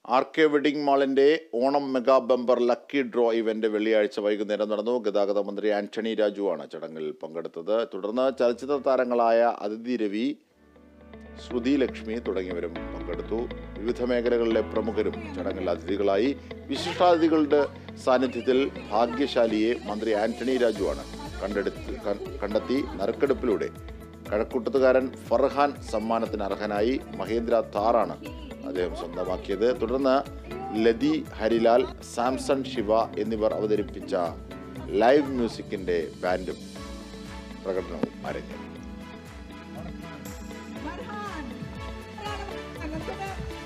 R K wedding മാളിന്റെ Onam mega bumper lucky draw event വെള്ളിയാഴ്ച വൈകുന്നേരം നടന്നു ഗതാഗത മന്ത്രി ആന്റണി രാജുവാണ് ചടങ്ങിൽ പങ്കെടുത്തത് തുടർന്ന് ചലച്ചിത്ര താരങ്ങളായ അതിഥി രവി ശ്രുതി ലക്ഷ്മി തുടങ്ങിയവരും പങ്കെടുത്തു വിവിധ മേഖലകളിലെ പ്രമുഖരും ചടങ്ങിൽ അതിഥികളായി വിശിഷ്ടാതിഥികളുടെ സാന്നിധ്യത്തിൽ ഭാഗ്യശാലിയെ മന്ത്രി ആന്റണി രാജുവാണ് കണ്ടെടുത്ത് ക- കണ്ടെത്തി നറുക്കെടുപ്പിലൂടെ കഴക്കൂട്ടത്തുകാരൻ ഫർഹാൻ സമ്മാനത്തിന് അർഹനായി മഹേന്ദ്ര താറാണ് അദ്ദേഹം സ്വന്തമാക്കിയത് തുടർന്ന് ലതി ഹരിലാൽ സാംസൺ ശിവ എന്നിവർ അവതരിപ്പിച്ച ലൈവ് മ്യൂസിക്കിന്റെ ബാൻഡും പ്രകടനവും അരങ്ങേറി Farhan. Wala naman. Ano to na?